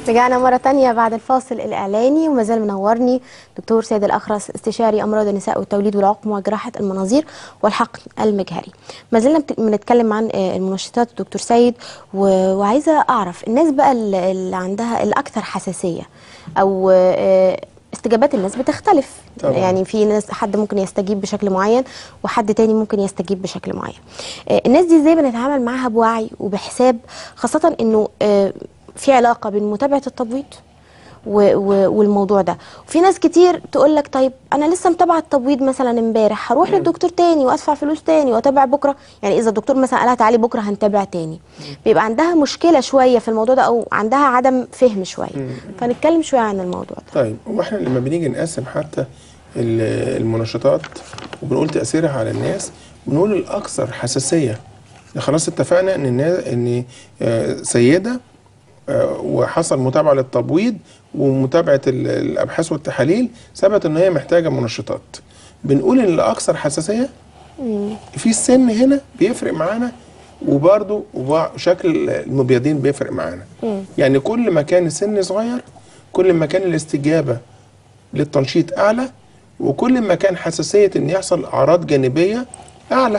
رجعنا مرة تانية بعد الفاصل الإعلاني وما زال منورني دكتور سيد الأخرس استشاري أمراض النساء والتوليد والعقم وجراحة المناظير والحقن المجهري ما زلنا بت- بنتكلم عن آه، المنشطات دكتور سيد و- وعايزة أعرف الناس بقى اللي اللي عندها الأكثر حساسية أو آه، استجابات الناس بتختلف طبعاً. يعني في ناس حد ممكن يستجيب بشكل معين وحد تاني ممكن يستجيب بشكل معين آه، الناس دي ازاي بنتعامل معاها بوعي وبحساب خاصة انه آه، في علاقة بين متابعة التبويض و- و- والموضوع ده وفي ناس كتير تقول لك طيب انا لسه متابعه التبويض مثلا امبارح هروح للدكتور تاني وادفع فلوس تاني واتابع بكره يعني اذا الدكتور مثلا قالها تعالي بكره هنتابع تاني بيبقى عندها مشكله شويه في الموضوع ده او عندها عدم فهم شويه فنتكلم شويه عن الموضوع ده طيب واحنا لما بنيجي نقسم حتى ال- المنشطات وبنقول تاثيرها على الناس بنقول الاكثر حساسيه خلاص اتفقنا ان النا- ان آه، سيده آه، وحصل متابعه للتبويض ومتابعه ال- الابحاث والتحاليل ثبت ان هي محتاجه منشطات بنقول ان الاكثر حساسيه في السن هنا بيفرق معانا وبرده وشكل المبيضين بيفرق معانا يعني كل ما كان السن صغير كل ما كان الاستجابه للتنشيط اعلى وكل ما كان حساسيه ان يحصل اعراض جانبيه اعلى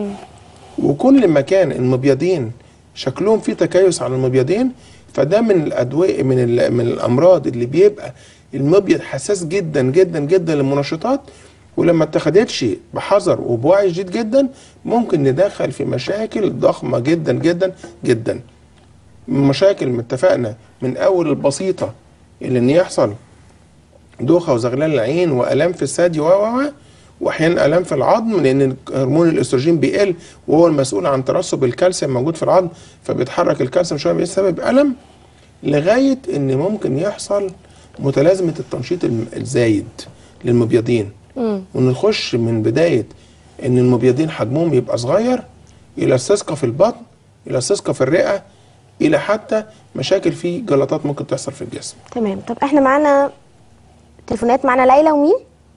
وكل ما كان المبيضين شكلهم فيه تكيس على المبيضين فده من الادويه من ال- من الامراض اللي بيبقى المبيض حساس جدا جدا جدا للمنشطات ولما اتخدتش بحذر وبوعي شديد جدا ممكن ندخل في مشاكل ضخمه جدا جدا جدا مشاكل متفقنا من اول البسيطه اللي ان يحصل دوخه وزغلال العين والام في الثدي و و و واحيانا الام في العظم لان هرمون الاستروجين بيقل وهو المسؤول عن ترسب الكالسيوم موجود في العظم فبيتحرك الكالسيوم شويه بيسبب الم لغايه ان ممكن يحصل متلازمه التنشيط الم- الزايد للمبيضين ونخش من بدايه ان المبيضين حجمهم يبقى صغير الى استسقاء في البطن الى استسقاء في الرئه الى حتى مشاكل في جلطات ممكن تحصل في الجسم تمام طب احنا معانا تليفونات معانا ليلى ومين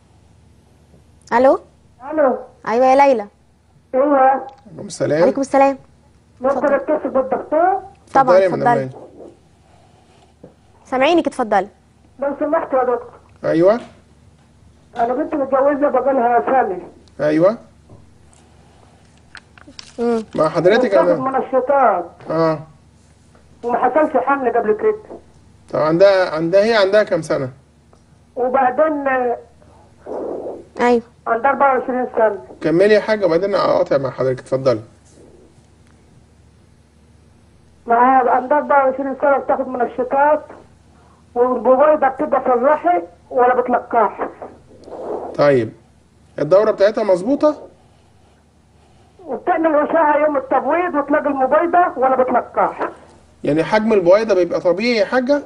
الو الو ايوه يا ليلى ايوه عليكم السلام عليكم السلام ممكن اتصل بالدكتور طبعا اتفضلي يا مدام اتفضلي ليلى. سامعينك اتفضلي لو سمحت يا دكتور ايوه انا بنت متجوزه بقالها سنه ايوه امم مع حضرتك بتاخد انا منشطات اه وما حصلش حمل قبل كده طب عندها عندها هي عندها كام سنه وبعدين آه، ايوه عندها 24 سنه كملي يا حاجه وبعدين اقاطع مع حضرتك اتفضلي معاها عندها 24 سنه بتاخد منشطات والبويضه بتبقى في الرحم ولا بتلقاح طيب الدوره بتاعتها مظبوطه وبتعمل اشعه يوم التبويض وتلاقي المبيضه ولا بتلقاح يعني حجم البويضه بيبقى طبيعي يا حاجه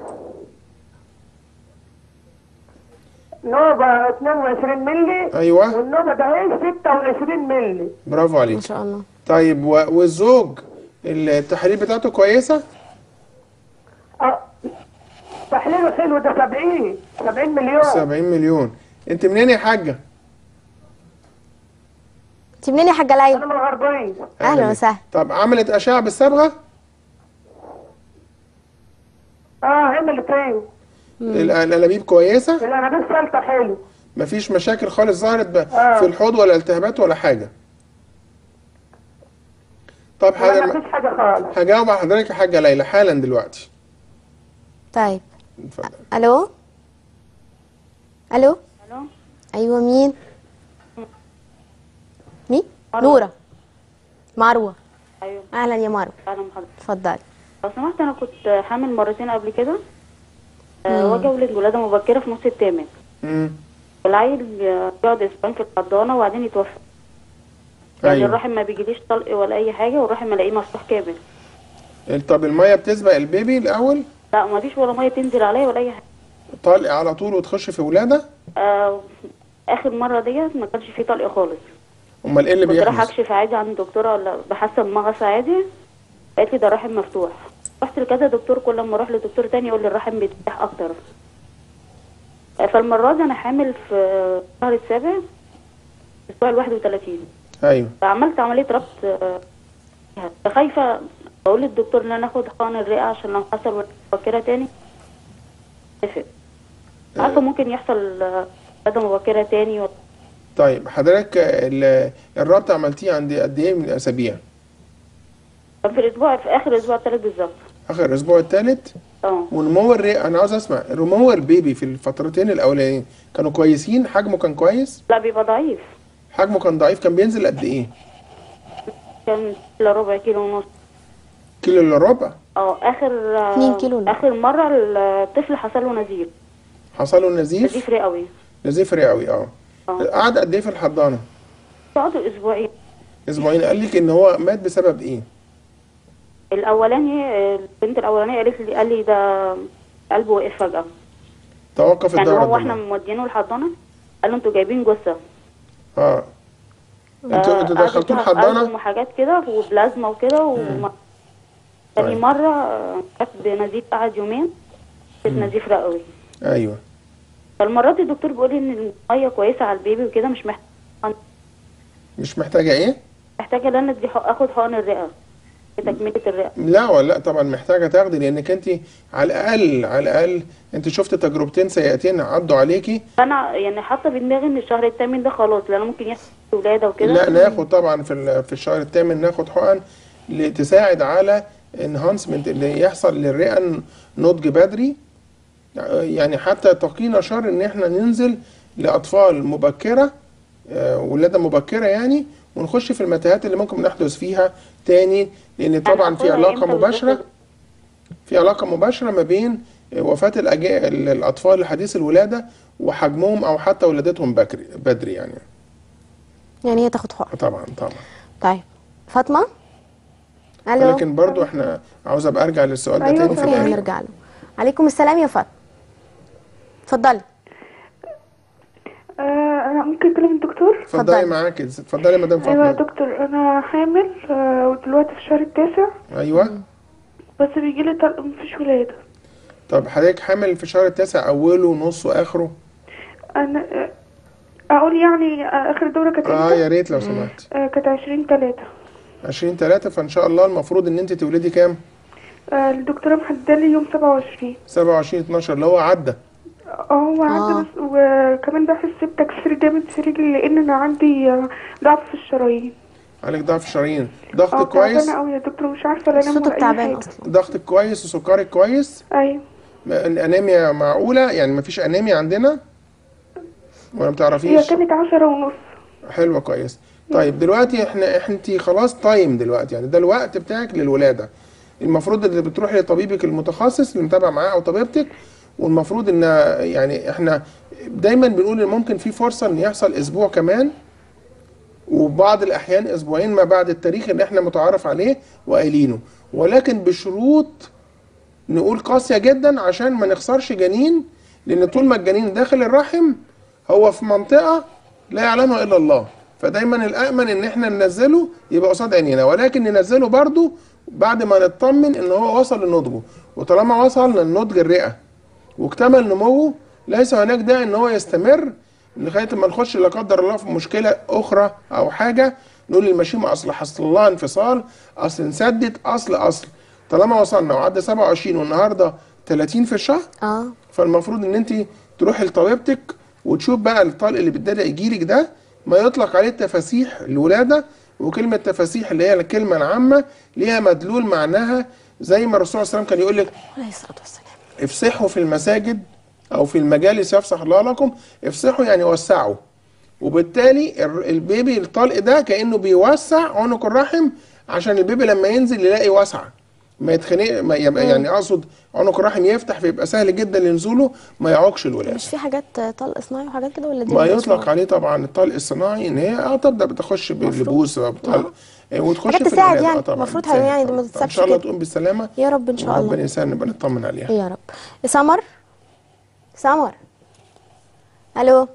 نوبه 22 مللي ايوه والنوبه ده هي 26 مللي برافو ما عليك شاء الله طيب و- والزوج التحاليل بتاعته كويسه اه تحليله حلو ده 70 70 مليون 70 مليون انت منين يا حاجه انت منين يا حاجه ليلى انا من الغربيه اهلا بيك. وسهلا طب عملت اشعه بالصبغه اه عملت ايه ال- الانابيب كويسه الانابيب سالته حلو مفيش مشاكل خالص ظهرت ب- آه. في الحوض ولا التهابات ولا حاجه طب لا حاضر ما فيش حاجه خالص هجاوب على حضرتك يا حاجه ليلى حالا دلوقتي طيب اتفضل الو الو الو ايوه مين مين مروة. نوره مروه ايوه اهلا يا مروه اهلا بحضرتك اتفضلي لو سمحت انا كنت حامل مرتين قبل كده أه واجي اولد ولاده مبكره في نص الثامن مم. والعيل بيقعد اسبوعين في الحضانه وبعدين يتوفى يعني ايوه الرحم ما بيجيليش طلق ولا اي حاجه والرحم الاقيه مفتوح كامل طب الميه بتسبق البيبي الاول لا ما فيش ولا ميه تنزل عليا ولا اي حاجه طلق على طول وتخش في ولاده أه اخر مره ديت ما كانش فيه طلق خالص امال ايه اللي كنت رايحه بيحدث اكشف عادي عند دكتوره ولا بحسن مغص عادي قالت لي ده الرحم مفتوح رحت لكذا دكتور كل ما اروح لدكتور تاني يقول لي الرحم بيتفتح اكتر فالمره دي انا حامل في شهر السابع الاسبوع ال 31 ايوه فعملت عمليه ربط آه، فيها. فخايفه بقول للدكتور ان انا اخد حقن الرئه عشان لو حصل مبكره تاني اتفق عارفه ممكن يحصل آه، ولاده مبكره تاني و... طيب حضرتك ال- الربط عملتيه عند قد ايه من الاسابيع في الاسبوع في اخر الاسبوع الثالث بالظبط اخر الاسبوع الثالث اه ونمو الرئه انا عاوز اسمع نمو البيبي في الفترتين الاولانيين كانوا كويسين حجمه كان كويس لا بيبقى ضعيف حجمه كان ضعيف كان بينزل قد ايه كان كيلو ربع كيلو ونص كيلو الا ربع اه اخر آه، اتنين كيلو لا. اخر مره الطفل حصل له نزيف حصل له نزيف نزيف رئوي نزيف رئوي اه اه قعد قد ايه في الحضانه قعدوا اسبوعين اسبوعين قال لك ان هو مات بسبب ايه الاولاني آه، البنت الاولانيه قالت لي قال لي ده قلبه وقف فجاه توقف يعني الدوره هو احنا الدمويه مودينه الحضانه قال له انتوا جايبين جثه اه انتوا انتوا آه، دخلتوه قعدوا فيها الحضانه ألبوم وحاجات كده وبلازما وكده وما تاني طيب. مرة آه، جت بنزيف قعد يومين جت نزيف رئوي ايوه فالمرة دي الدكتور بيقول لي ان المية كويسة على البيبي وكده مش محتاجة مش محتاجه ايه محتاجة ان انا ادي حق- اخد حقن الرئة لتكملة الرئة لا ولا لا طبعا محتاجه تاخدي لانك انت على الاقل على الاقل انت شفت تجربتين سيئتين عدوا عليكي فانا يعني حاطة في دماغي ان الشهر الثامن ده خلاص لان ممكن يحصل ولادة وكده لا ناخد طبعا في ال- في الشهر الثامن ناخد حقن ل- تساعد على انهانسمنت اللي يحصل للرئه نضج بدري يعني حتى تقينا شر ان احنا ننزل لاطفال مبكره آه، ولاده مبكره يعني ونخش في المتاهات اللي ممكن نحدث فيها تاني لان طبعا في أخدها علاقه إمتى مباشره بالظبط؟ في علاقه مباشره ما بين وفاه الأجا- الاطفال حديث الولاده وحجمهم او حتى ولادتهم بكري بدري يعني يعني هي تاخد حقن طبعا طبعا طيب فاطمه الو لكن برضو احنا عاوز ابقى ارجع للسؤال ده أيوة تاني في طبعاً. الاخر نرجع له عليكم السلام يا فاطمه اتفضلي آه انا ممكن اكلم الدكتور اتفضلي اتفضلي. معاك اتفضلي يا مدام ايوه يا فاطمه دكتور انا حامل آه ودلوقتي في الشهر التاسع ايوه بس بيجي لي طلق مفيش ولاده طب حضرتك حامل في الشهر التاسع اوله ونصه واخره انا آه اقول يعني آه اخر دوره كانت اه امتى؟ يا ريت لو سمحت آه كانت 20 3 20 3 فان شاء الله المفروض ان انت تولدي كام آه الدكتوره محدده لي يوم 27 27 12 اللي هو عدى اه هو آه. عندي بس وكمان بحس بتكسير جامد في رجلي لان انا عندي آه، ضعف في الشرايين عليك ضعف شرايين اه ضغطك كويس تعبانه قوي يا دكتور مش عارفه لا انام صوتك ولا اي تعبان حاجه اصلا ضغطك كويس وسكرك كويس ايوه ما- الانيميا معقوله يعني مفيش انيميا عندنا ولا هي متعرفيش كانت عشرة ونص حلوه كويس طيب دلوقتي احنا احنا انت خلاص تايم دلوقتي يعني ده الوقت بتاعك للولاده المفروض اللي بتروح لطبيبك المتخصص اللي متابع معاه او طبيبتك والمفروض ان يعني احنا دايما بنقول ان ممكن في فرصه ان يحصل اسبوع كمان وبعض الاحيان اسبوعين ما بعد التاريخ اللي احنا متعارف عليه وقايلينه ولكن بشروط نقول قاسيه جدا عشان ما نخسرش جنين لان طول ما الجنين داخل الرحم هو في منطقه لا يعلمها الا الله فدايما الامن ان احنا ننزله يبقى قصاد عينينا ولكن ننزله برضو بعد ما نطمن ان هو وصل لنضجه وطالما وصل للنضج الرئه واكتمل نموه ليس هناك داعي ان هو يستمر لغايه ما نخش لا قدر الله في مشكله اخرى او حاجه نقول للمشيمه اصل حصل لها انفصال اصل انسدت اصل اصل طالما وصلنا وعدى 27 والنهارده 30 في الشهر اه فالمفروض ان انت تروحي لطبيبتك وتشوف بقى الطلق اللي بيبتدى يجيلك ده ما يطلق عليه تفاسيح الولاده وكلمه تفاسيح اللي هي الكلمه العامه ليها مدلول معناها زي ما الرسول صلى الله عليه وسلم كان يقول لك عليه الصلاه والسلام افسحوا في المساجد او في المجالس يفسح الله لكم افسحوا يعني وسعوا وبالتالي ال- البيبي الطلق ده كانه بيوسع عنق الرحم عشان البيبي لما ينزل يلاقي وسعه ما يتخنق ما يبقى يعني اقصد عنق الرحم يفتح فيبقى سهل جدا لنزوله ما يعوقش الولاده مش في حاجات طلق صناعي وحاجات كده ولا دي ما ملهاش يطلق علاقة؟ عليه طبعا الطلق الصناعي ان هي اه تبدا بتخش باللبوس بطلق وتخش حاجات في تساعد الولاده يعني. آه طبعا المفروض بتساعد يعني طبعاً. ما ان تتسابش شاء الله كده. تقوم بالسلامه يا رب ان شاء وربنا الله يسهل نبقى نطمن عليها يا رب سمر سمر الو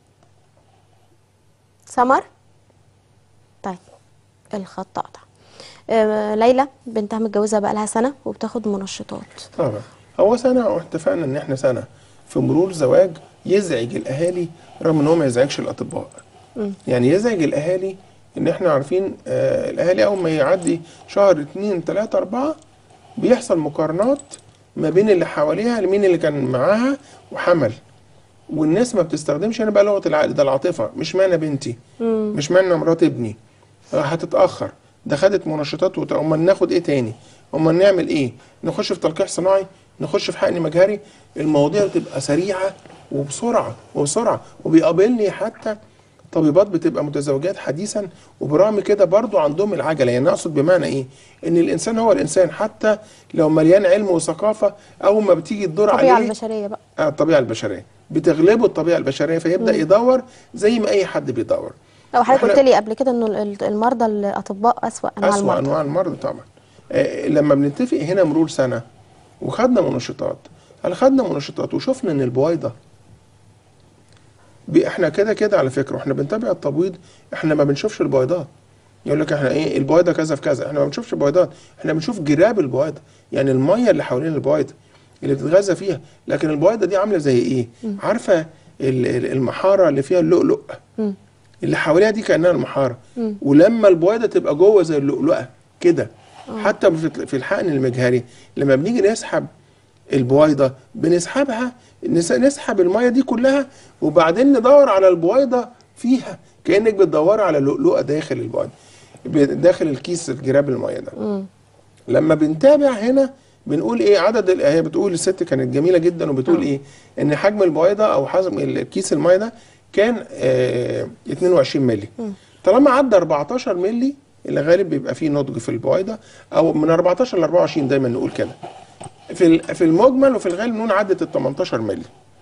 سمر طيب الخط قطع آه، ليلى بنتها متجوزه بقى لها سنه وبتاخد منشطات طبعا هو سنة واتفقنا ان احنا سنة في مرور زواج يزعج الاهالي رغم ان هو ما يزعجش الاطباء يعني يزعج الاهالي ان احنا عارفين آه الاهالي اول ما يعدي شهر اتنين تلاتة اربعة بيحصل مقارنات ما بين اللي حواليها لمين اللي كان معاها وحمل والناس ما بتستخدمش هنا بقى لغه العقل ده العاطفه مش معنى بنتي مش معنى مرات ابني آه، هتتاخر ده خدت منشطات وت... امال ناخد ايه تاني امال نعمل ايه نخش في تلقيح صناعي نخش في حقن مجهري المواضيع بتبقى سريعه وبسرعه وبسرعه وبيقابلني حتى طبيبات بتبقى متزوجات حديثا وبرغم كده برضو عندهم العجله يعني اقصد بمعنى ايه ان الانسان هو الانسان حتى لو مليان علم وثقافه اول ما بتيجي الدور الطبيعه عليه البشريه بقى آه، الطبيعه البشريه بتغلبه الطبيعه البشريه فيبدا يدور زي ما اي حد بيدور لو حضرتك إحنا- قلت لي قبل كده انه ال- المرضى الاطباء اسوا انواع أسوأ المرضى أنواع المرضى طبعا آه لما بنتفق هنا مرور سنة وخدنا منشطات هل خدنا منشطات وشفنا إن البويضة ب- احنا كده كده على فكرة واحنا بنتابع التبويض احنا ما بنشوفش البويضات يقول لك احنا ايه البويضة كذا في كذا احنا ما بنشوفش البويضات احنا بنشوف جراب البويضة يعني المية اللي حوالين البويضة اللي بتتغذى فيها لكن البويضة دي عاملة زي ايه عارفة ال- ال- المحارة اللي فيها اللؤلؤ اللي حواليها دي كانها المحاره ولما البويضه تبقى جوه زي اللؤلؤه كده حتى في في الحقن المجهري لما بنيجي نسحب البويضه بنسحبها نس- نسحب الميه دي كلها وبعدين ندور على البويضه فيها كانك بتدور على لؤلؤه داخل البويضه ب- داخل الكيس الجراب الميه ده لما بنتابع هنا بنقول ايه عدد ال- هي بتقول الست كانت جميله جدا وبتقول ايه ان حجم البويضه او حجم الكيس الميه ده كان آه 22 مللي طالما عدى 14 مللي اللي غالب بيبقى فيه نضج في البويضه او من 14 ل 24 دايما نقول كده في ال- في المجمل وفي الغالب نقول عدت ال 18 مللي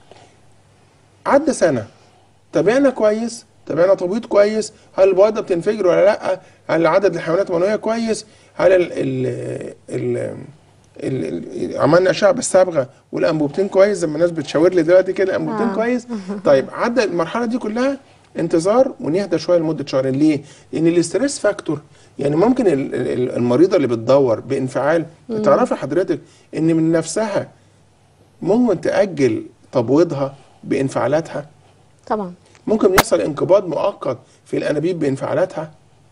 عدى سنه تابعنا كويس تابعنا تبويض كويس هل البويضه بتنفجر ولا لا هل عدد الحيوانات المنويه كويس هل ال ال ال ال ال عملنا اشعه بالصبغه والانبوبتين كويس زي ما الناس بتشاور لي دلوقتي كده انبوبتين آه. كويس طيب عدى المرحله دي كلها انتظار ونهدى شويه لمده شهرين ليه؟ لان الاستريس فاكتور يعني ممكن ال- ال- المريضه اللي بتدور بانفعال تعرفي حضرتك ان من نفسها ممكن تاجل تبويضها بانفعالاتها طبعا ممكن يحصل انقباض مؤقت في الانابيب بانفعالاتها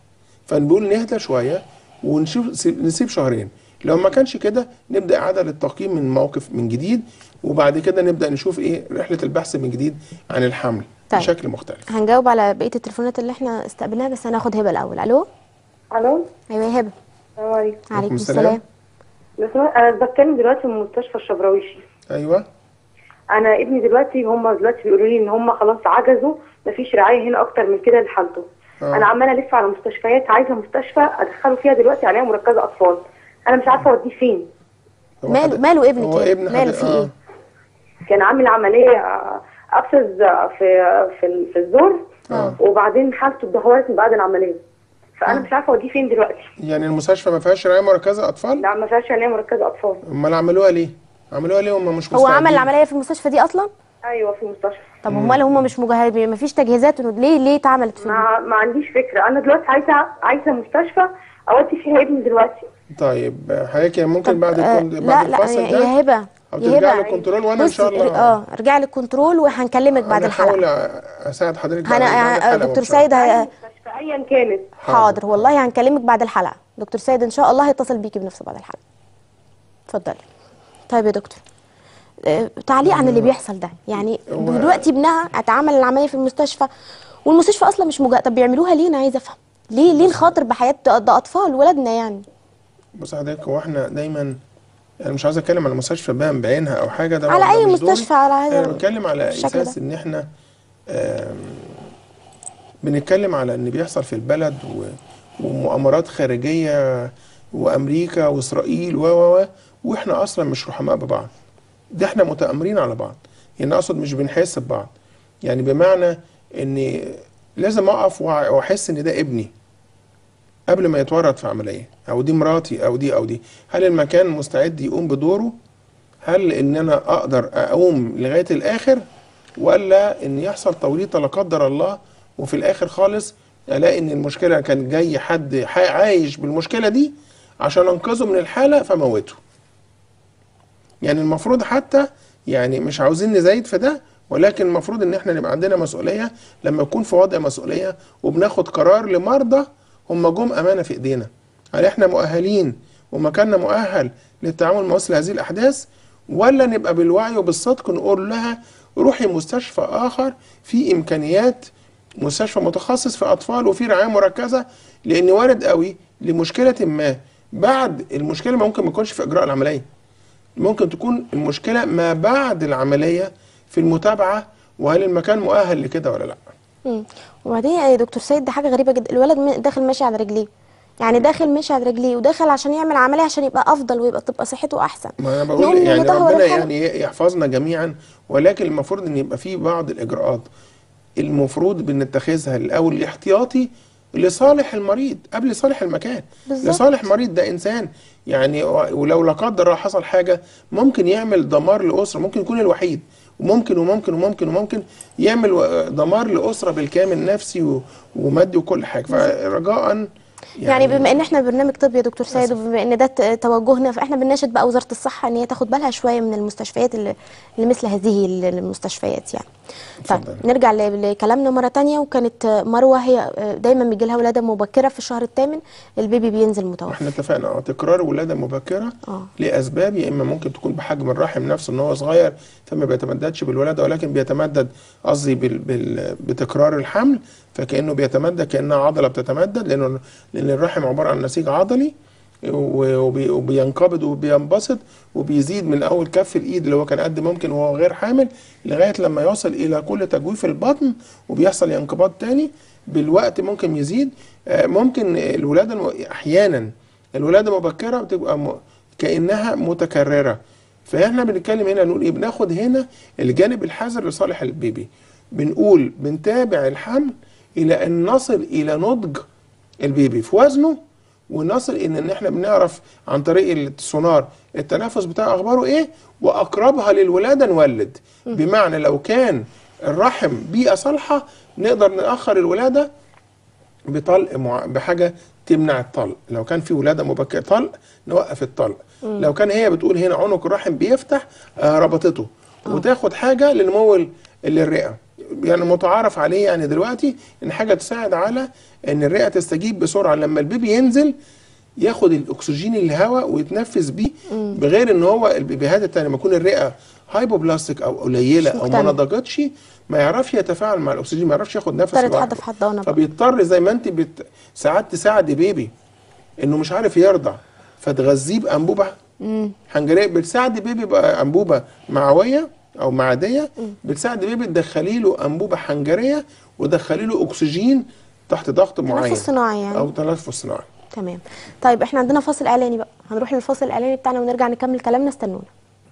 فنقول نهدى شويه ونشوف سيب- نسيب شهرين لو ما كانش كده نبدا اعاده للتقييم من موقف من جديد وبعد كده نبدا نشوف ايه رحله البحث من جديد عن الحمل طيب. بشكل مختلف هنجاوب على بقيه التليفونات اللي احنا استقبلناها بس هناخد هبه الاول الو الو ايوه يا هبه السلام عليكم عليكم السلام. السلام لو سمحت، انا بتكلم دلوقتي من مستشفى الشبراويشي ايوه انا ابني دلوقتي هم دلوقتي بيقولوا لي ان هم خلاص عجزوا مفيش رعايه هنا اكتر من كده لحالته آه. انا عماله الف على مستشفيات عايزه مستشفى ادخله فيها دلوقتي عنايه مركزه اطفال انا مش عارفه اوديه فين هو ماله حد- ماله ابنك هو ايه؟ ابن ماله حد- في آه. ايه؟ كان عامل عمليه ابسس في في ال- في الزور آه. وبعدين حالته اتدهورت من بعد العمليه فانا مش عارفه اوديه فين دلوقتي يعني المستشفى ما فيهاش رعايه مركزه اطفال لا ما فيهاش عنايه مركزه اطفال امال عملوها ليه عملوها ليه هم مش هو عمل مستعدين؟ العمليه في المستشفى دي اصلا؟ ايوه في المستشفى طب امال هم مش مجهزين ما فيش تجهيزات إنه ليه ليه اتعملت في ما ما عنديش فكره انا دلوقتي عايزه عايزه مستشفى اودي فيها ابني دلوقتي طيب حضرتك ممكن بعد آه الكون- لا بعد لا الفصل يا ده يا هبه او يا ترجع هبه للكنترول وانا ان بصي، شاء الله اه ارجع للكنترول وهنكلمك بعد انا الحلقه هحاول اساعد حضرتك بعد- بعد هنا الحلقة دكتور وإن شاء الله. سيد هي... مستشفى ايا كانت حاضر والله هنكلمك بعد الحلقه دكتور سيد ان شاء الله هيتصل بيكي بنفسه بعد الحلقه اتفضلي طيب يا دكتور آه، تعليق عن اللي بيحصل ده يعني هو- دلوقتي ابنها اتعمل العمليه في المستشفى والمستشفى اصلا مش مجا... طب بيعملوها ليه انا عايزه افهم ليه ليه الخاطر بحياه ده, ده اطفال ولادنا يعني بص حضرتك هو احنا دايما انا مش عايز اتكلم على مستشفى بقى بعينها او حاجه ده على ده أي مش دوري. مستشفى، على هذا انا بتكلم على الشكل اساس ده. ان احنا آم، بنتكلم على ان بيحصل في البلد و- ومؤامرات خارجيه وامريكا واسرائيل و و و واحنا اصلا مش رحماء ببعض ده احنا متآمرين على بعض يعني اقصد مش بنحس ببعض يعني بمعنى ان لازم اقف وأع- واحس ان ده ابني قبل ما يتورط في عمليه او دي مراتي او دي او دي هل المكان مستعد يقوم بدوره هل ان انا اقدر اقوم لغايه الاخر ولا ان يحصل توريطه لا قدر الله وفي الاخر خالص الاقي ان المشكله كان جاي حد ح- عايش بالمشكله دي عشان انقذه من الحاله فموته يعني المفروض حتى يعني مش عاوزين نزايد في ده ولكن المفروض ان احنا نبقى عندنا مسؤوليه لما نكون في وضع مسؤوليه وبناخد قرار لمرضى هم جم امانه في ايدينا هل احنا مؤهلين ومكاننا مؤهل للتعامل مع مثل هذه الاحداث ولا نبقى بالوعي وبالصدق نقول لها روحي مستشفى اخر في امكانيات مستشفى متخصص في اطفال وفي رعايه مركزه لان وارد قوي لمشكله ما بعد المشكله ممكن ما تكونش في اجراء العمليه ممكن تكون المشكله ما بعد العمليه في المتابعه وهل المكان مؤهل لكده ولا لا مم. وبعدين يا دكتور سيد ده حاجه غريبه جدا الولد م- داخل ماشي على رجليه يعني داخل ماشي على رجليه وداخل عشان يعمل عمليه عشان يبقى افضل ويبقى تبقى صحته احسن ما انا نقوم بقول يعني نتهور ربنا الحالة. يعني يحفظنا جميعا ولكن المفروض ان يبقى في بعض الاجراءات المفروض بنتخذها الاول الاحتياطي لصالح المريض قبل صالح المكان بالظبط. لصالح مريض ده انسان يعني ولو لا قدر الله حصل حاجه ممكن يعمل دمار لاسره ممكن يكون الوحيد وممكن وممكن وممكن وممكن يعمل و- دمار لاسره بالكامل نفسي و- ومادي وكل حاجه فرجاء يعني بما ان احنا برنامج طبي يا دكتور سيد وبما ان ده ت- توجهنا فاحنا بنناشد بقى وزاره الصحه ان هي تاخد بالها شويه من المستشفيات اللي اللي مثل هذه ال- المستشفيات يعني. طيب اتفضل. نرجع ل- لكلامنا مره تانية وكانت مروه هي دايما بيجي لها ولاده مبكره في الشهر الثامن البيبي بينزل متوفى. احنا اتفقنا اه تكرار ولاده مبكره اه. لاسباب يا اما ممكن تكون بحجم الرحم نفسه ان هو صغير فما بيتمددش بالولاده ولكن بيتمدد قصدي بال بال بتكرار الحمل فكانه بيتمدد كانها عضله بتتمدد لانه لان الرحم عباره عن نسيج عضلي و- وبي- وبينقبض وبينبسط وبيزيد من اول كف الايد اللي هو كان قد ممكن وهو غير حامل لغايه لما يوصل الى كل تجويف البطن وبيحصل انقباض تاني بالوقت ممكن يزيد آه، ممكن الولاده الم... احيانا الولاده مبكره بتبقى م... كانها متكرره فاحنا بنتكلم هنا نقول ايه بناخد هنا الجانب الحذر لصالح البيبي بنقول بنتابع الحمل الى ان نصل الى نضج البيبي في وزنه ونصل ان ان احنا بنعرف عن طريق السونار التنفس بتاعه اخباره ايه واقربها للولاده نولد بمعنى لو كان الرحم بيئه صالحه نقدر ناخر الولاده بطلق مع... بحاجه تمنع الطلق لو كان في ولاده مبكره طلق نوقف الطلق لو كان هي بتقول هنا عنق الرحم بيفتح آه ربطته وتاخد حاجه لنمو ال- للرئه يعني متعارف عليه يعني دلوقتي ان حاجه تساعد على ان الرئه تستجيب بسرعه لما البيبي ينزل ياخد الاكسجين الهواء ويتنفس بيه بغير ان هو البيبيهات التانية لما يكون الرئه هايبوبلاستيك او قليله مش او مكتملة. ما نضجتش ما يعرفش يتفاعل مع الاكسجين ما يعرفش ياخد نفس اضطرت لوحده. حد في حضانه بقى. فبيضطر زي ما انت بت... ساعات تساعد بيبي انه مش عارف يرضع فتغذيه بانبوبه حنجريه بتساعد بيبي بقى انبوبه معويه او معديه بتساعد بيبي تدخلي له انبوبه حنجريه ودخلي له اكسجين تحت ضغط معين صناعي يعني. او تنفس صناعي تمام طيب احنا عندنا فاصل اعلاني بقى هنروح للفاصل الاعلاني بتاعنا ونرجع نكمل كلامنا استنونا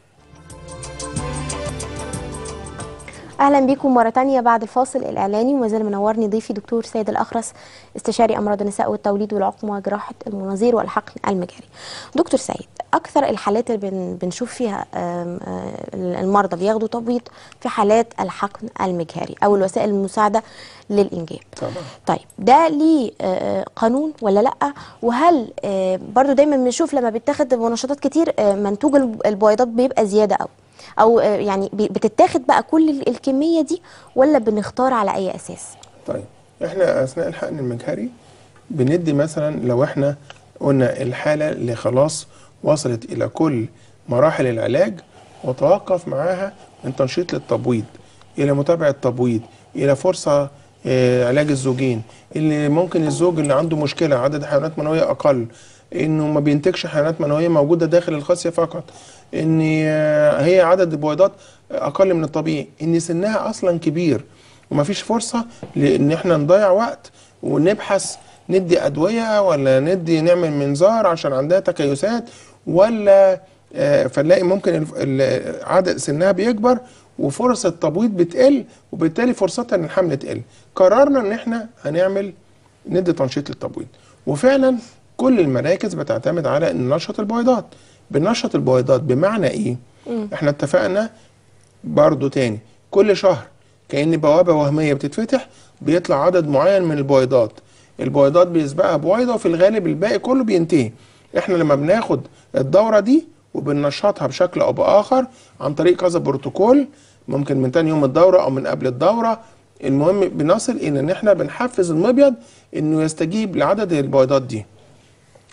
اهلا بيكم مره تانية بعد الفاصل الاعلاني وما زال منورني ضيفي دكتور سيد الاخرس استشاري امراض النساء والتوليد والعقم وجراحه المناظير والحقن المجاري دكتور سيد اكثر الحالات اللي بن بنشوف فيها آم، آه، المرضى بياخدوا تبويض في حالات الحقن المجهري او الوسائل المساعده للانجاب طبعا طيب ده ليه آه، قانون ولا لا وهل آه، برضو دايما بنشوف لما بيتاخد منشطات كتير آه، منتوج الب- البويضات بيبقى زياده قوي او آه، يعني بي- بتتاخد بقى كل ال- الكميه دي ولا بنختار على اي اساس طيب احنا اثناء الحقن المجهري بندي مثلا لو احنا قلنا الحاله اللي خلاص وصلت الى كل مراحل العلاج وتوقف معاها من تنشيط للتبويض الى متابعه تبويض الى فرصه آه، علاج الزوجين اللي ممكن الزوج اللي عنده مشكله عدد حيوانات منويه اقل انه ما بينتجش حيوانات منويه موجوده داخل الخصيه فقط ان آه، هي عدد البويضات اقل من الطبيعي ان سنها اصلا كبير ومفيش فرصه لان احنا نضيع وقت ونبحث ندي ادويه ولا ندي نعمل منظار عشان عندها تكيسات ولا آه، فنلاقي ممكن الف- ال- عدد سنها بيكبر وفرص التبويض بتقل وبالتالي فرصتها ان الحمل تقل قررنا ان احنا هنعمل ندي تنشيط للتبويض وفعلا كل المراكز بتعتمد على ان نشط البويضات بنشط البويضات بمعنى ايه احنا اتفقنا برضو تاني كل شهر كأن بوابة وهمية بتتفتح بيطلع عدد معين من البويضات البويضات بيسبقها بويضة وفي الغالب الباقي كله بينتهي احنا لما بناخد الدورة دي وبننشطها بشكل او باخر عن طريق كذا بروتوكول ممكن من تاني يوم الدورة او من قبل الدورة المهم بنصل الى ان احنا بنحفز المبيض انه يستجيب لعدد البويضات دي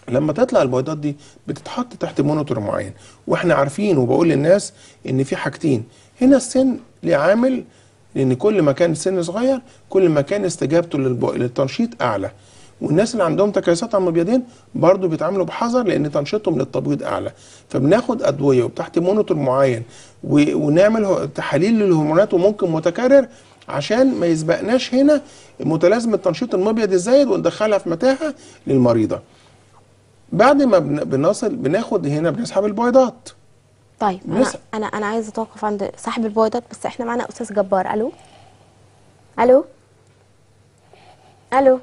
لما تطلع البيضات دي بتتحط تحت مونيتور معين واحنا عارفين وبقول للناس ان في حاجتين هنا السن ليه عامل لان كل ما كان السن صغير كل ما كان استجابته للب- للتنشيط اعلى والناس اللي عندهم تكيسات على المبيضين برضو بيتعاملوا بحذر لان تنشيطهم للتبويض اعلى فبناخد ادويه وتحت مونيتور معين و- ونعمل هو- تحاليل للهرمونات وممكن متكرر عشان ما يسبقناش هنا متلازمه تنشيط المبيض الزايد وندخلها في متاهه للمريضه بعد ما بن- بنصل بناخد هنا بنسحب البيضات طيب انا نسأل. انا انا عايزه اتوقف عند صاحب البويضات بس احنا معانا استاذ جبار الو الو الو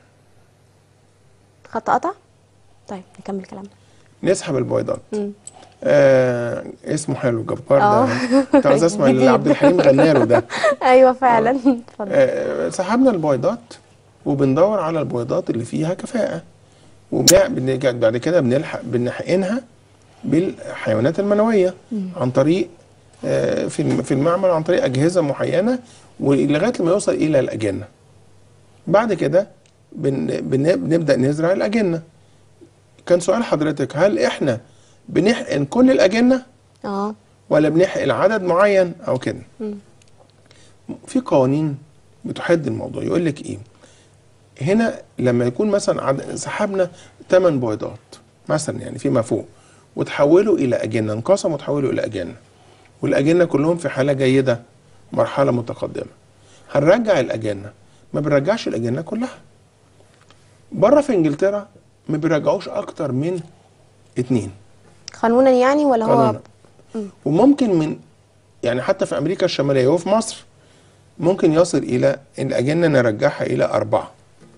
خط قطع طيب نكمل كلامنا نسحب البيضات آه اسمه حلو جبار اه. ده كنت عايز اسمع اللي جديد. عبد الحليم غنى له ده ايوه فعلا اتفضل آه سحبنا البيضات وبندور على البيضات اللي فيها كفاءة وبنرجع بعد كده بنلحق بنحقنها بالحيوانات المنوية عن طريق آه في الم- في المعمل عن طريق أجهزة معينة ولغاية لما يوصل إلى الأجنة بعد كده بن بن بنبدأ نزرع الأجنة كان سؤال حضرتك هل إحنا بنحقن كل الأجنة اه ولا بنحقن عدد معين أو كده في قوانين بتحد الموضوع يقول لك ايه هنا لما يكون مثلا عد... سحبنا 8 بيضات مثلا يعني فيما فوق وتحولوا الى اجنه انقسموا وتحولوا الى اجنه والاجنه كلهم في حاله جيده مرحله متقدمه هنرجع الاجنه ما بنرجعش الاجنه كلها بره في انجلترا ما بيرجعوش اكتر من اتنين قانونا يعني ولا هو قانونا وممكن من يعني حتى في امريكا الشماليه وفي مصر ممكن يصل الى ان الاجنه نرجعها الى اربعه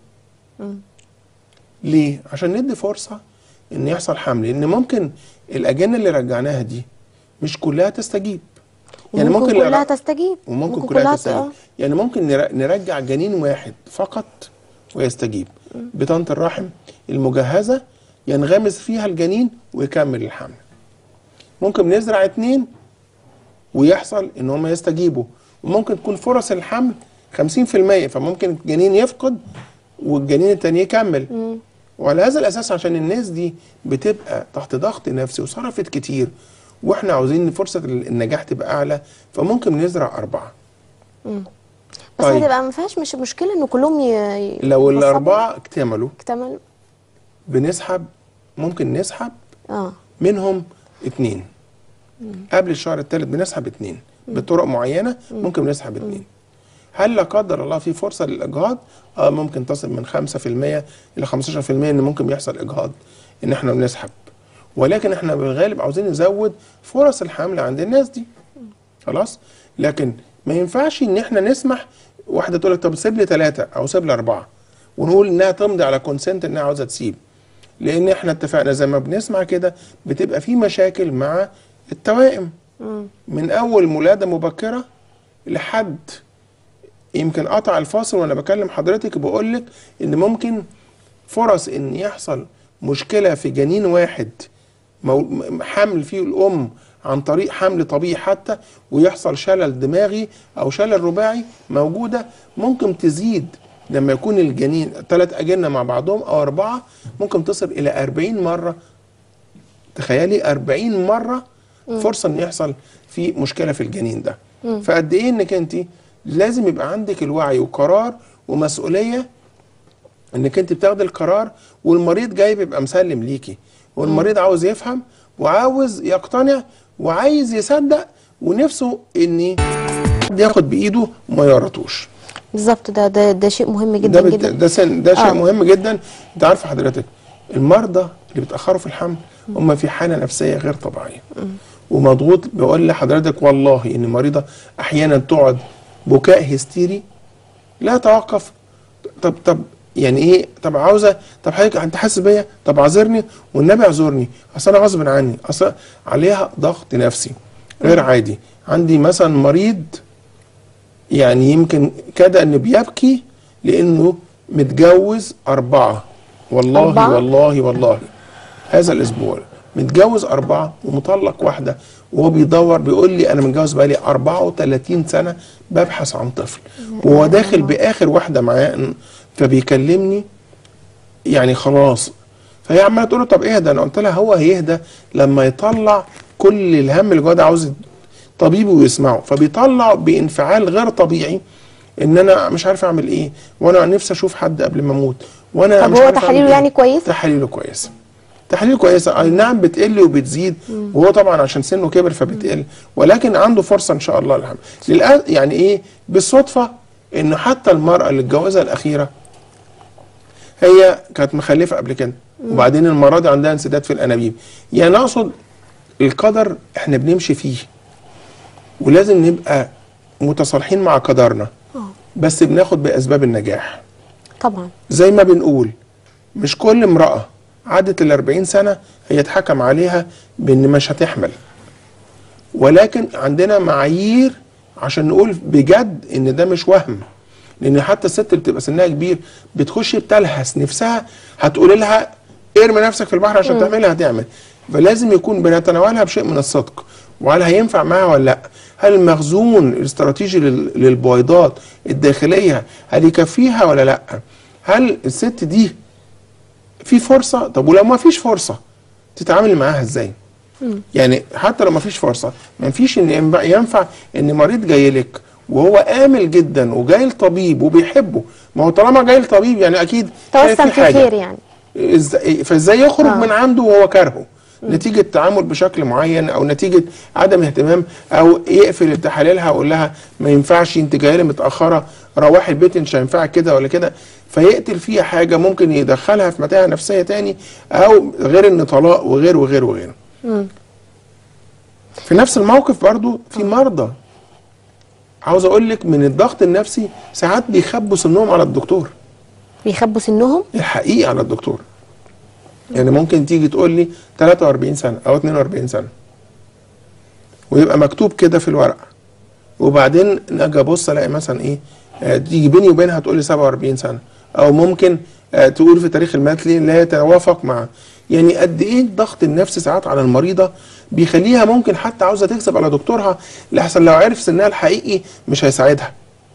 ليه عشان ندي فرصه ان يحصل حمل لان ممكن الاجنه اللي رجعناها دي مش كلها تستجيب يعني ممكن كلها نرا- تستجيب وممكن كلها تستجيب اه يعني ممكن نر- نرجع جنين واحد فقط ويستجيب بطانه الرحم المجهزه ينغمس فيها الجنين ويكمل الحمل ممكن نزرع اتنين ويحصل ان هم يستجيبوا وممكن تكون فرص الحمل 50% فممكن الجنين يفقد والجنين التاني يكمل وعلى هذا الاساس عشان الناس دي بتبقى تحت ضغط نفسي وصرفت كتير واحنا عاوزين فرصه النجاح تبقى اعلى فممكن نزرع اربعه بس طيب. هتبقى ما فيهاش مش مشكله ان كلهم ي... ي- لو يتنصبوا؟ الاربعه اكتملوا اكتملوا بنسحب ممكن نسحب اه منهم اتنين قبل الشهر الثالث بنسحب اتنين بطرق معينه ممكن نسحب اتنين هل لا قدر الله في فرصه للاجهاض؟ اه ممكن تصل من 5% الى 15% ان ممكن يحصل اجهاض ان احنا بنسحب ولكن احنا بالغالب عاوزين نزود فرص الحمل عند الناس دي خلاص لكن ما ينفعش ان احنا نسمح واحده تقول لك طب سيب لي ثلاثه او سيب لي اربعه ونقول انها تمضي على كونسنت انها عاوزه تسيب لان احنا اتفقنا زي ما بنسمع كده بتبقى في مشاكل مع التوائم من اول ولاده مبكره لحد يمكن قطع الفاصل وانا بكلم حضرتك بقول لك ان ممكن فرص ان يحصل مشكله في جنين واحد مو- حمل فيه الام عن طريق حمل طبيعي حتى ويحصل شلل دماغي او شلل رباعي موجوده ممكن تزيد لما يكون الجنين ثلاث اجنه مع بعضهم او اربعه ممكن تصل الى 40 مره تخيلي 40 مره فرصه ان يحصل في مشكله في الجنين ده فقد ايه انك انت لازم يبقى عندك الوعي وقرار ومسؤوليه انك انت بتاخدي القرار والمريض جاي بيبقى مسلم ليكي والمريض عاوز يفهم وعاوز يقتنع وعايز يصدق ونفسه ان حد ياخد بايده وما يورطوش بالظبط ده ده ده شيء مهم جدا ده بت... جدا ده سن ده شيء آه. مهم جدا انت عارفه حضرتك المرضى اللي بيتاخروا في الحمل هم في حاله نفسيه غير طبيعيه ومضغوط بقول لحضرتك والله ان مريضه احيانا تقعد بكاء هستيري لا توقف طب طب يعني ايه طب عاوزه طب حضرتك انت حاسس بيا طب اعذرني والنبي اعذرني اصل انا غصب عني اصل عليها ضغط نفسي غير عادي عندي مثلا مريض يعني يمكن كاد انه بيبكي لانه متجوز اربعه والله أربعة؟ والله والله هذا الاسبوع متجوز اربعه ومطلق واحده وهو بيدور بيقول لي انا متجوز بقالي 34 سنه ببحث عن طفل وهو داخل باخر واحده معاه فبيكلمني يعني خلاص فهي عماله تقول له طب اهدى انا قلت لها هو هيهدى لما يطلع كل الهم اللي جواه ده عاوز طبيبه ويسمعه فبيطلع بانفعال غير طبيعي ان انا مش عارف اعمل ايه وانا نفسي اشوف حد قبل ما اموت وانا طب مش هو عارف أعمل تحاليله إيه. يعني كويسة؟ تحاليله كويسه تحاليل كويسه اي نعم بتقل وبتزيد وهو طبعا عشان سنه كبر فبتقل ولكن عنده فرصه ان شاء الله الحمد للآن يعني ايه بالصدفه انه حتى المراه اللي اتجوزها الاخيره هي كانت مخلفه قبل كده وبعدين المره دي عندها انسداد في الانابيب يعني اقصد القدر احنا بنمشي فيه ولازم نبقى متصالحين مع قدرنا بس بناخد باسباب النجاح طبعا زي ما بنقول مش كل امرأة عدت ال 40 سنة هي اتحكم عليها بإن مش هتحمل ولكن عندنا معايير عشان نقول بجد إن ده مش وهم لأن حتى الست اللي بتبقى سنها كبير بتخش بتلهس نفسها هتقول لها ارمي نفسك في البحر عشان تعملها هتعمل فلازم يكون بنتناولها بشيء من الصدق وهل هينفع معاها ولا لا هل المخزون الاستراتيجي لل- للبويضات الداخليه هل يكفيها ولا لا هل الست دي في فرصه طب ولو ما فيش فرصه تتعامل معاها ازاي يعني حتى لو ما فيش فرصه ما فيش ان ينبع- ينفع ان مريض جاي لك وهو امل جدا وجاي لطبيب وبيحبه ما هو طالما جاي لطبيب يعني اكيد شايف توسم في حاجة. خير يعني إز- فازاي يخرج آه. من عنده وهو كارهه نتيجة تعامل بشكل معين او نتيجة عدم اهتمام او يقفل التحاليلها ويقول لها ما ينفعش انت جايه لي متأخرة روحي البيت مش هينفعك كده ولا كده فيقتل فيها حاجة ممكن يدخلها في متاهة نفسية تاني او غير ان طلاق وغير وغير وغير في نفس الموقف برضو في مرضى عاوز اقول لك من الضغط النفسي ساعات بيخبوا سنهم على الدكتور بيخبوا سنهم الحقيقي على الدكتور يعني ممكن تيجي تقول لي 43 سنه او 42 سنه ويبقى مكتوب كده في الورقه وبعدين اجي ابص الاقي مثلا ايه آه، تيجي بيني وبينها تقول لي 47 سنه او ممكن آه، تقول في تاريخ المثلي لا يتوافق مع يعني قد ايه الضغط النفسي ساعات على المريضه بيخليها ممكن حتى عاوزه تكسب على دكتورها لحسن لو عرف سنها الحقيقي مش هيساعدها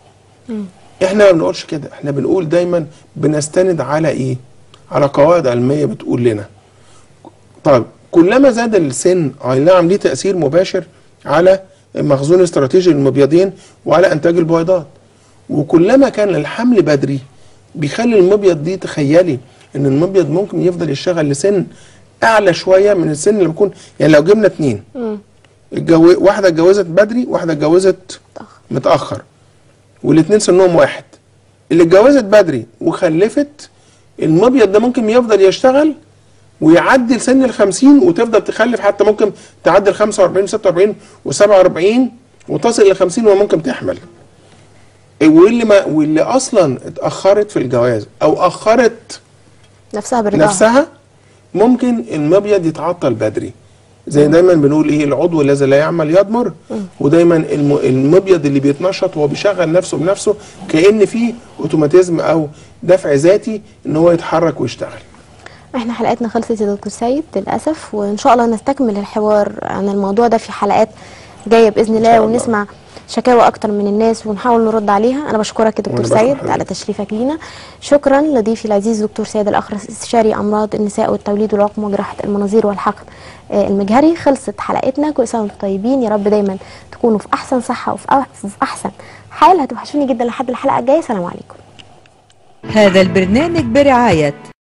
احنا ما بنقولش كده احنا بنقول دايما بنستند على ايه على قواعد علميه بتقول لنا طيب كلما زاد السن اي نعم ليه تاثير مباشر على مخزون استراتيجي للمبيضين وعلى انتاج البويضات وكلما كان الحمل بدري بيخلي المبيض دي تخيلي ان المبيض ممكن يفضل يشتغل لسن اعلى شويه من السن اللي بيكون يعني لو جبنا اتنين الجو... واحده اتجوزت بدري واحده اتجوزت متاخر والاثنين سنهم واحد اللي اتجوزت بدري وخلفت المبيض ده ممكن يفضل يشتغل ويعدي لسن ال 50 وتفضل تخلف حتى ممكن تعدي ال 45 46 و47 وتصل ل 50 وممكن تحمل واللي ما واللي اصلا اتاخرت في الجواز او اخرت نفسها برضاها نفسها ممكن المبيض يتعطل بدري زي دايما بنقول ايه العضو الذي لا يعمل يضمر ودايما الم- المبيض اللي بيتنشط وهو بيشغل نفسه بنفسه كان فيه اوتوماتيزم او دفع ذاتي ان هو يتحرك ويشتغل احنا حلقتنا خلصت يا دكتور سيد للاسف وان شاء الله نستكمل الحوار عن الموضوع ده في حلقات جايه باذن الله شاء الله. ونسمع شكاوى اكتر من الناس ونحاول نرد عليها انا بشكرك يا دكتور وأنا بشكر سيد حضرتك. على تشريفك لينا شكرا لضيفي العزيز دكتور سيد الاخرس استشاري امراض النساء والتوليد والعقم وجراحه المناظير والحقن آه، المجهري خلصت حلقتنا كل سنه وانتم طيبين يا رب دايما تكونوا في احسن صحه وفي أح- وفي احسن حال هتوحشوني جدا لحد الحلقه الجايه سلام عليكم هذا البرنامج برعاية